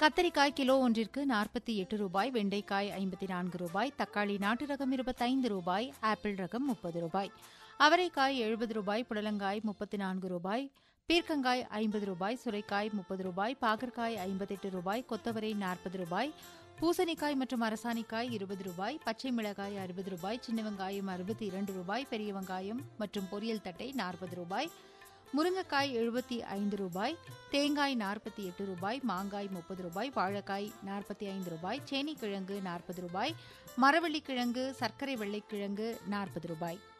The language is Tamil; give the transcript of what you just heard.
கத்தரிக்காய் கிலோ ஒன்றிற்கு நாற்பத்தி எட்டு ரூபாய் வெண்டைக்காய் ஐம்பத்தி நான்கு ரூபாய் தக்காளி நாட்டு ரகம் இருபத்தைந்து ரூபாய் ஆப்பிள் ரகம் முப்பது ரூபாய் அவரைக்காய் எழுபது ரூபாய் புடலங்காய் முப்பத்தி நான்கு ரூபாய் பீர்க்கங்காய் ஐம்பது ரூபாய் சுரைக்காய் முப்பது ரூபாய் பாகற்காய் ஐம்பத்தெட்டு ரூபாய் கொத்தவரை நாற்பது ரூபாய் பூசணிக்காய் மற்றும் அரசாணிக்காய் இருபது ரூபாய் பச்சை மிளகாய் அறுபது ரூபாய் சின்ன வெங்காயம் அறுபத்தி இரண்டு ரூபாய் பெரிய வெங்காயம் மற்றும் பொரியல் தட்டை நாற்பது ரூபாய் முருங்கைக்காய் எழுபத்தி ஐந்து ரூபாய் தேங்காய் நாற்பத்தி எட்டு ரூபாய் மாங்காய் முப்பது ரூபாய் வாழைக்காய் நாற்பத்தி ஐந்து ரூபாய் சேனிக்கிழங்கு நாற்பது ரூபாய் மரவள்ளிக்கிழங்கு சர்க்கரை வெள்ளைக்கிழங்கு நாற்பது ரூபாய்